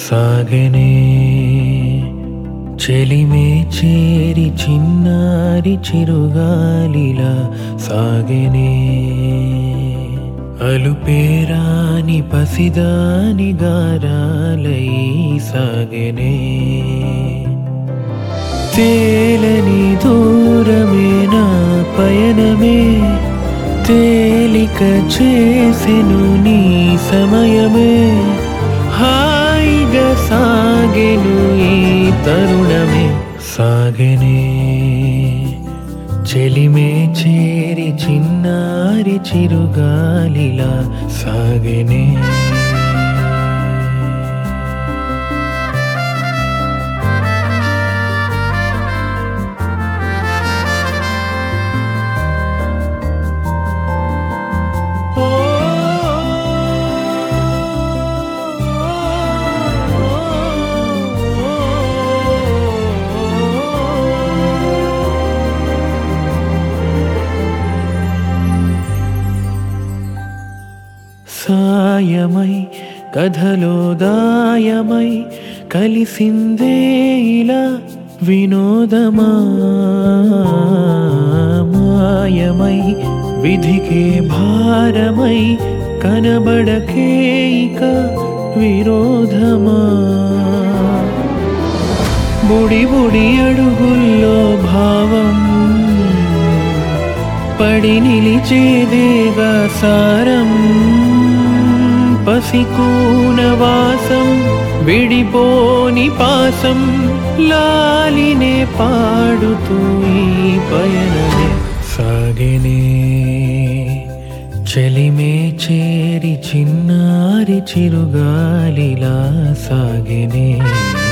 సాగనే చెలిమే చేరి చిన్నారి చిరుగాలిలా సాగనే అలుపేరాని పసిదాని గారాలై సాగనే తేలని దూరమే నా పయనమే తేలిక చేసెను నీ సమయమే హాయిగా సాగెను ఈ తరుణమే సాగనే చెలిమే చేరి చిన్నారి చిరుగాలిలా సాగనే సాయమై కథలో దాయమై కలిసిందే ఇలా వినోదమా మాయమై విధికే భారమై కనబడకే ఇక విరోధమా బుడి బుడి అడుగుల్లో భావం పడి నిలిచేదేగా సారం పసికూన వాసం విడిపోని పాసం లాలినే పాడుతూ ఈ పయనమే సాగనే చెలిమే చేరి చిన్నారి చిరుగాలిలా సాగనే